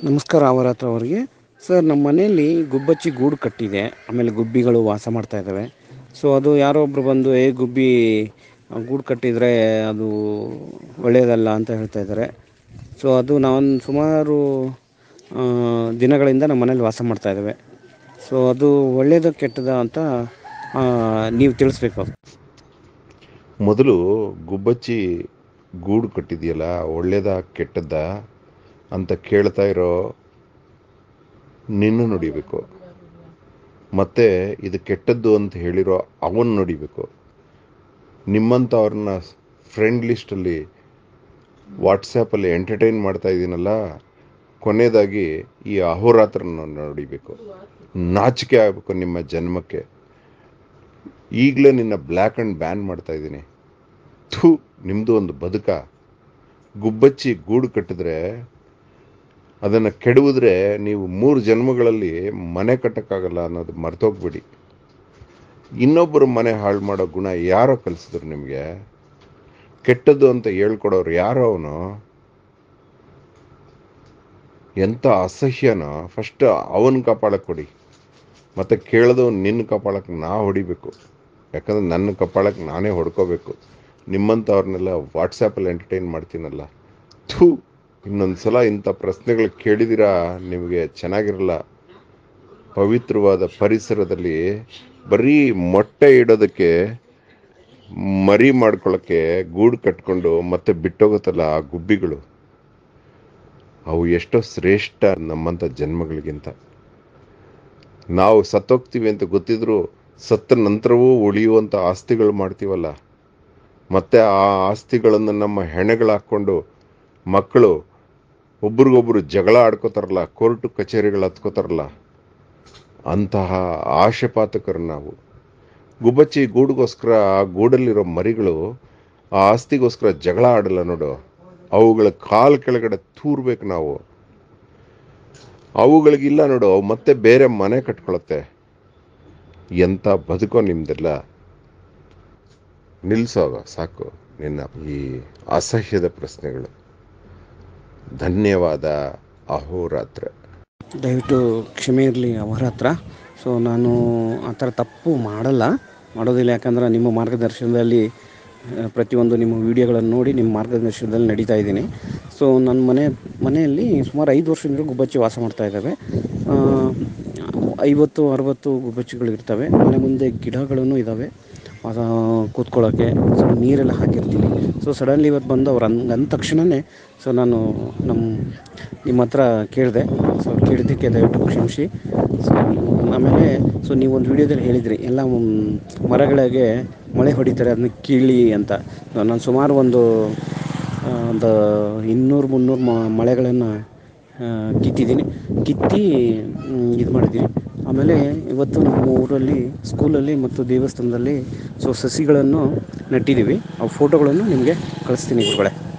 ನಮಸ್ಕಾರ ಅವರತ್ರ ಅವರಿಗೆ ಸರ್ ನಮ್ಮ ಮನೆಯಲ್ಲಿ ಗುಬ್ಬಚ್ಚಿ ಗೂಡು ಕಟ್ಟಿದೆ ಆಮೇಲೆ ಗುಬ್ಬಿಗಳು ವಾಸ ಮಾಡ್ತಾ ಇದ್ದಾವೆ ಸೊ ಅದು ಯಾರೋ ಒಬ್ಬರು ಬಂದು ಏ ಗುಬ್ಬಿ ಗೂಡು ಕಟ್ಟಿದರೆ ಅದು ಒಳ್ಳೆಯದಲ್ಲ ಅಂತ ಹೇಳ್ತಾ ಇದ್ದಾರೆ ಸೊ ಅದು ನಾನು ಸುಮಾರು ದಿನಗಳಿಂದ ನಮ್ಮ ಮನೇಲಿ ವಾಸ ಮಾಡ್ತಾ ಇದ್ದಾವೆ ಸೊ ಅದು ಒಳ್ಳೆಯದ ಕೆಟ್ಟದ ಅಂತ ನೀವು ತಿಳಿಸ್ಬೇಕು ಅದು ಮೊದಲು ಗುಬ್ಬಚ್ಚಿ ಗೂಡು ಕಟ್ಟಿದೆಯಲ್ಲ ಒಳ್ಳೇದ ಕೆಟ್ಟದ್ದ ಅಂತ ಕೇಳ್ತಾ ಇರೋ ನಿನ್ನ ನುಡಿಬೇಕು ಮತ್ತೆ ಇದು ಕೆಟ್ಟದ್ದು ಅಂತ ಹೇಳಿರೋ ಅವನ್ ನುಡಿಬೇಕು ನಿಮ್ಮಂಥವ್ರನ್ನ ಫ್ರೆಂಡ್ ಲಿಸ್ಟಲ್ಲಿ ವಾಟ್ಸಪ್ಪಲ್ಲಿ ಎಂಟರ್ಟೈನ್ ಮಾಡ್ತಾ ಇದ್ದೀನಲ್ಲ ಕೊನೆಯದಾಗಿ ಈ ಅಹೋರಾತ್ರನ ನೋಡಿಬೇಕು ನಾಚಿಕೆ ಆಗಬೇಕು ನಿಮ್ಮ ಜನ್ಮಕ್ಕೆ ಈಗಲೇ ನಿನ್ನ ಬ್ಲ್ಯಾಕ್ ಆ್ಯಂಡ್ ಬ್ಯಾನ್ ಮಾಡ್ತಾ ಇದ್ದೀನಿ ಥೂ ನಿಮ್ಮದು ಒಂದು ಬದುಕ ಗುಬ್ಬಚ್ಚಿ ಗೂಡು ಕಟ್ಟಿದ್ರೆ ಅದನ್ನು ಕೆಡುವುದ್ರೆ ನೀವು ಮೂರು ಜನ್ಮಗಳಲ್ಲಿ ಮನೆ ಕಟ್ಟಕ್ಕಾಗಲ್ಲ ಅನ್ನೋದು ಮರ್ತೋಗ್ಬಿಡಿ ಇನ್ನೊಬ್ಬರು ಮನೆ ಹಾಳು ಮಾಡೋ ಗುಣ ಯಾರೋ ಕಲಿಸಿದ್ರು ನಿಮಗೆ ಕೆಟ್ಟದ್ದು ಅಂತ ಹೇಳ್ಕೊಡೋರು ಯಾರೋ ಅವನು ಎಂಥ ಅಸಹ್ಯನೋ ಫಸ್ಟ್ ಅವನ ಕಪಾಳಕ್ಕೆ ಕೊಡಿ ಮತ್ತು ಕೇಳಿದವ್ ನಿನ್ನ ಕಪಾಳಕ್ಕೆ ನಾ ಹೊಡಿಬೇಕು ಯಾಕಂದ್ರೆ ನನ್ನ ಕಪಾಳಕ್ಕೆ ನಾನೇ ಹೊಡ್ಕೋಬೇಕು ನಿಮ್ಮಂಥವ್ರನ್ನೆಲ್ಲ ವಾಟ್ಸಪ್ಪಲ್ಲಿ ಎಂಟರ್ಟೈನ್ ಮಾಡ್ತೀನಲ್ಲ ಥೂ ಇನ್ನೊಂದು ಸಲ ಇಂಥ ಪ್ರಶ್ನೆಗಳು ಕೇಳಿದಿರಾ ನಿಮಗೆ ಚೆನ್ನಾಗಿರಲ್ಲ ಪವಿತ್ರವಾದ ಪರಿಸರದಲ್ಲಿ ಬರೀ ಮೊಟ್ಟೆ ಇಡೋದಕ್ಕೆ ಮರಿ ಮಾಡ್ಕೊಳ್ಳೋಕ್ಕೆ ಗೂಡು ಕಟ್ಕೊಂಡು ಮತ್ತೆ ಬಿಟ್ಟೋಗುತ್ತಲ್ಲ ಆ ಗುಬ್ಬಿಗಳು ಅವು ಎಷ್ಟೋ ಶ್ರೇಷ್ಠ ನಮ್ಮಂಥ ಜನ್ಮಗಳಿಗಿಂತ ನಾವು ಸತ್ತೋಗ್ತೀವಿ ಅಂತ ಗೊತ್ತಿದ್ರು ಸತ್ತ ನಂತರವೂ ಉಳಿಯುವಂಥ ಆಸ್ತಿಗಳು ಮಾಡ್ತೀವಲ್ಲ ಮತ್ತೆ ಆ ಆಸ್ತಿಗಳನ್ನು ನಮ್ಮ ಹೆಣೆಗಳು ಹಾಕ್ಕೊಂಡು ಮಕ್ಕಳು ಒಬ್ರಿಗೊಬ್ರು ಜಗಳ ಆಡ್ಕೋತಾರಲ್ಲ ಕೋರ್ಟು ಕಚೇರಿಗಳು ಹತ್ಕೋತಾರಲ್ಲ ಅಂತಹ ಆಶೆಪಾತಕರು ನಾವು ಗುಬ್ಬಚ್ಚಿ ಗೂಡಿಗೋಸ್ಕರ ಆ ಗೂಡಲ್ಲಿರೋ ಮರಿಗಳು ಆ ಆಸ್ತಿಗೋಸ್ಕರ ಜಗಳ ಆಡಲ್ಲ ನೋಡು ಅವುಗಳ ಕಾಲು ಕೆಳಗಡೆ ತೂರ್ಬೇಕು ನಾವು ಅವುಗಳಿಗಿಲ್ಲ ನೋಡು ಅವು ಮತ್ತೆ ಬೇರೆ ಮನೆ ಕಟ್ಕೊಳತ್ತೆ ಎಂಥ ಬದುಕೋ ನಿಮ್ದೆಲ್ಲ ನಿಲ್ಸೋಗ ಸಾಕು ನಿನ್ನ ಈ ಅಸಹ್ಯದ ಪ್ರಶ್ನೆಗಳು ಧನ್ಯವಾದ ಅಹೋರಾತ್ರ ದಯವಿಟ್ಟು ಕ್ಷಮೆ ಇರಲಿ ಅವರ ಹತ್ರ ಸೊ ನಾನು ಆ ಥರ ತಪ್ಪು ಮಾಡಲ್ಲ ಮಾಡೋದಿಲ್ಲ ಯಾಕಂದ್ರೆ ನಿಮ್ಮ ಮಾರ್ಗದರ್ಶನದಲ್ಲಿ ಆ, ಪ್ರತಿಯೊಂದು ನಿಮ್ಮ ವಿಡಿಯೋಗಳನ್ನು ನೋಡಿ ನಿಮ್ಮ ಮಾರ್ಗದರ್ಶನದಲ್ಲಿ ನಡೀತಾ ಇದ್ದೀನಿ ಸೊ ನನ್ನ ಮನೆ ಮನೆಯಲ್ಲಿ ಸುಮಾರು ಐದು ವರ್ಷದಿಂದ ಗುಬ್ಬಚ್ಚಿ ವಾಸ ಮಾಡ್ತಾ ಇದ್ದಾವೆ ಆ, ಐವತ್ತು ಅರವತ್ತು ಗುಬ್ಬಚ್ಚಿಗಳು ಇರ್ತವೆ ಮನೆ ಮುಂದೆ ಗಿಡಗಳೂ ಇದ್ದಾವೆ ಅದ ಕೂತ್ಕೊಳ್ಳೋಕ್ಕೆ ಸೊ ನೀರೆಲ್ಲ ಹಾಕಿರ್ತೀನಿ ಸೊ ಸಡನ್ಲಿ ಇವತ್ತು ಬಂದು ಅವ್ರು ಅಂದ್ ಅಂದ ತಕ್ಷಣವೇ ಸೊ ನಾನು ನಮ್ಮ ನಿಮ್ಮ ಹತ್ರ ಕೇಳಿದೆ ಸೊ ಕೇಳಿದ್ದಕ್ಕೆ ದಯವಿಟ್ಟು ಕ್ಷಮಿಸಿ ಸೊ ಆಮೇಲೆ ಸೊ ನೀವು ಒಂದು ವಿಡಿಯೋದಲ್ಲಿ ಹೇಳಿದ್ರಿ ಎಲ್ಲ ಮ್, ಮರಗಳಿಗೆ ಮಳೆ ಹೊಡಿತಾರೆ ಅದನ್ನ ಕೀಳಿ ಅಂತ ನಾನು ಸುಮಾರು ಒಂದು ಆ, ಒಂದು ಇನ್ನೂರು ಮುನ್ನೂರು ಮ ಮಳೆಗಳನ್ನು ಕಿತ್ತಿದ್ದೀನಿ ಕಿತ್ತಿ ಇದು ಮಾಡಿದ್ದೀನಿ ಆಮೇಲೆ ಇವತ್ತು ನಮ್ಮ ಊರಲ್ಲಿ ಸ್ಕೂಲಲ್ಲಿ ಮತ್ತು ದೇವಸ್ಥಾನದಲ್ಲಿ ಸೊ ಸಸಿಗಳನ್ನು ನೆಟ್ಟಿದ್ದೀವಿ ಆ ಫೋಟೋಗಳನ್ನು ನಿಮಗೆ ಕಳಿಸ್ತೀನಿ ಗುರುಗಳೇ